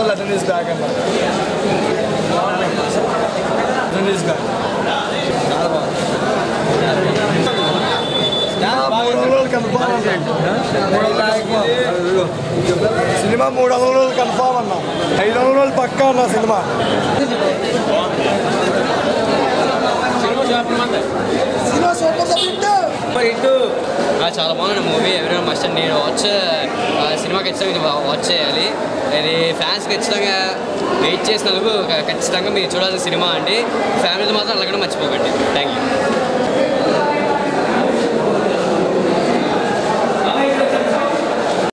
లెటన్ is back అన్న లెటన్ is back మూడు వందల రోజులు కన్ఫామ్ సినిమా మూడు వందల రోజులు కన్ఫామ్ అన్న ఐదు వందల రోజులు పక్కా అన్న cinema cinema super hit super hit ఆ, చాలా బాగుంది మూవీ ఎవరైనా మస్ట్ నేను వాచ్ ఆ, సినిమా ఖచ్చితంగా ఇది వా- వాచ్ చేయాలి ఇది ఫ్యాన్స్ ఖచ్చితంగా వెయిట్ చేసినందుకు ఖ- ఖచ్చితంగా మీరు చూడాల్సిన సినిమా అండి ఫ్యామిలీతో మాత్రం అలాగే మర్చిపోకండి థ్యాంక్ యూ